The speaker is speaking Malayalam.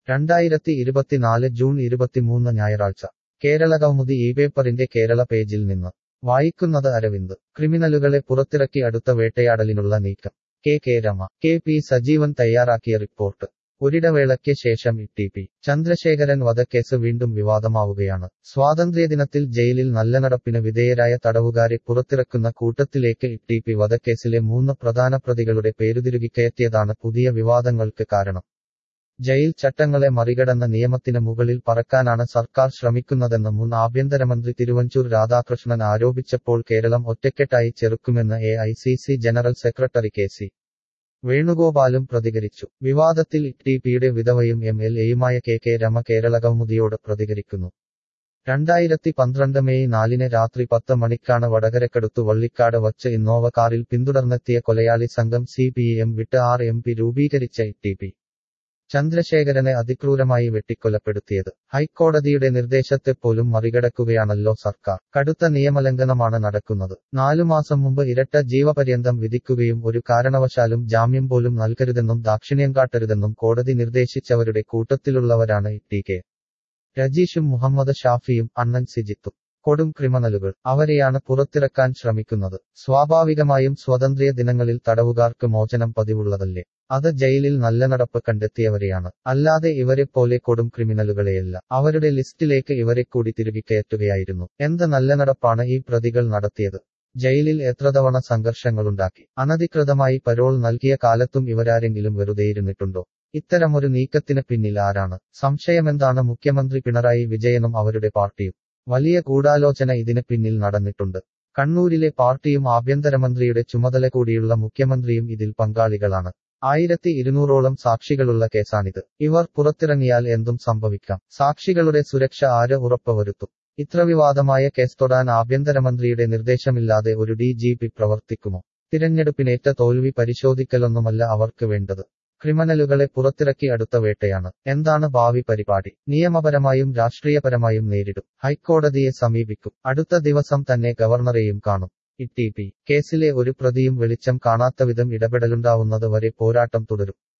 രണ്ടായിരത്തി ഇരുപത്തിനാല് ജൂൺ ഇരുപത്തിമൂന്ന് ഞായറാഴ്ച കേരള കൗമുദി ഈ പേപ്പറിന്റെ കേരള പേജിൽ നിന്ന് വായിക്കുന്നത് അരവിന്ദ് ക്രിമിനലുകളെ പുറത്തിറക്കി അടുത്ത വേട്ടയാടലിനുള്ള നീക്കം K K Rema K P Sajeevan തയ്യാറാക്കിയ റിപ്പോർട്ട് ഒരിടവേളയ്ക്ക് ശേഷം ടി പി ചന്ദ്രശേഖരൻ വധക്കേസ് വീണ്ടും വിവാദമാവുകയാണ് സ്വാതന്ത്ര്യദിനത്തിൽ ജയിലിൽ നല്ല നടപ്പിന് വിധേയരായ തടവുകാരെ പുറത്തിറക്കുന്ന കൂട്ടത്തിലേക്ക് ടി പി വധക്കേസിലെ മൂന്ന് പ്രധാന പ്രതികളുടെ പേരുതിരുകിക്കയറ്റിയതാണ് പുതിയ വിവാദങ്ങൾക്ക് കാരണം ജയിൽ ചട്ടങ്ങളെ മറികടന്ന നിയമത്തിന് മുകളിൽ പറക്കാനാണ് സർക്കാർ ശ്രമിക്കുന്നതെന്ന് മുൻ ആഭ്യന്തരമന്ത്രി തിരുവഞ്ചൂർ രാധാകൃഷ്ണൻ ആരോപിച്ചപ്പോൾ കേരളം ഒറ്റക്കെട്ടായി ചെറുക്കുമെന്ന് A I C C general secretary K C വേണുഗോപാലും പ്രതികരിച്ചു വിവാദത്തിൽ ടി പിയുടെ വിധവയും എം എൽ എയുമായ കെ കെ രമ കേരള കൗമുദിയോട് പ്രതികരിക്കുന്നു രണ്ടായിരത്തി പന്ത്രണ്ട് മെയ് നാലിന് രാത്രി പത്ത് മണിക്കാണ് വടകരക്കടുത്തു വള്ളിക്കാട് വച്ച് ഇന്നോവ കാറിൽ പിന്തുടർന്നെത്തിയ കൊലയാളി സംഘം സി പി എം വിട്ട് ആർ എം പി രൂപീകരിച്ച ടി പി ചന്ദ്രശേഖരനെ അതിക്രൂരമായി വെട്ടിക്കൊലപ്പെടുത്തിയത് ഹൈക്കോടതിയുടെ നിർദ്ദേശത്തെ പോലും മറികടക്കുകയാണല്ലോ സർക്കാർ കടുത്ത നിയമലംഘനമാണ് നടക്കുന്നത് നാലു മാസം മുമ്പ് ഇരട്ട ജീവപര്യന്തം വിധിക്കുകയും ഒരു കാരണവശാലും ജാമ്യം പോലും നൽകരുതെന്നും ദാക്ഷിണ്യം കാട്ടരുതെന്നും കോടതി നിർദ്ദേശിച്ചവരുടെ കൂട്ടത്തിലുള്ളവരാണ് ടി കെ രജീഷും മുഹമ്മദ് ഷാഫിയും അണ്ണൻ സിജിത്തും കൊടും ക്രിമിനലുകൾ അവരെയാണ് പുറത്തിറക്കാൻ ശ്രമിക്കുന്നത് സ്വാഭാവികമായും സ്വതന്ത്ര്യ ദിനങ്ങളിൽ തടവുകാർക്ക് മോചനം പതിവുള്ളതല്ലേ അത് ജയിലിൽ നല്ല നടപ്പ് കണ്ടെത്തിയവരെയാണ് അല്ലാതെ ഇവരെ പോലെ കൊടും ക്രിമിനലുകളെയല്ല അവരുടെ ലിസ്റ്റിലേക്ക് ഇവരെ കൂടി തിരുകിക്കയറ്റുകയായിരുന്നു എന്ത് നല്ല നടപ്പാണ് ഈ പ്രതികൾ നടത്തിയത് ജയിലിൽ എത്ര തവണ സംഘർഷങ്ങളുണ്ടാക്കി അനധികൃതമായി പരോൾ നൽകിയ കാലത്തും ഇവരാരെങ്കിലും വെറുതെയിരുന്നിട്ടുണ്ടോ ഇത്തരമൊരു നീക്കത്തിന് പിന്നിൽ ആരാണ് സംശയമെന്താണ് മുഖ്യമന്ത്രി പിണറായി വിജയനും അവരുടെ പാർട്ടിയും വലിയ ഗൂഢാലോചന ഇതിന് പിന്നിൽ നടന്നിട്ടുണ്ട് കണ്ണൂരിലെ പാർട്ടിയും ആഭ്യന്തരമന്ത്രിയുടെ ചുമതല കൂടിയുള്ള മുഖ്യമന്ത്രിയും ഇതിൽ പങ്കാളികളാണ് ആയിരത്തി ഇരുന്നൂറോളം സാക്ഷികളുള്ള കേസാണിത് ഇവർ പുറത്തിറങ്ങിയാൽ എന്തും സംഭവിക്കാം സാക്ഷികളുടെ സുരക്ഷ ആര് ഉറപ്പുവരുത്തും ഇത്ര വിവാദമായ കേസ് തൊടാൻ ആഭ്യന്തരമന്ത്രിയുടെ നിർദ്ദേശമില്ലാതെ ഒരു ഡി ജി പി പ്രവർത്തിക്കുമോ തിരഞ്ഞെടുപ്പിനേറ്റ തോൽവി പരിശോധിക്കലൊന്നുമല്ല അവർക്ക് വേണ്ടത് ക്രിമിനലുകളെ പുറത്തിറക്കി അടുത്ത വേട്ടയാണ് എന്താണ് ഭാവി പരിപാടി നിയമപരമായും രാഷ്ട്രീയപരമായും നേരിടും ഹൈക്കോടതിയെ സമീപിക്കും അടുത്ത ദിവസം തന്നെ ഗവർണറെയും കാണും ഇ ടി പി കേസിലെ ഒരു പ്രതിയും വെളിച്ചം കാണാത്തവിധം ഇടപെടലുണ്ടാവുന്നത് വരെ പോരാട്ടം തുടരും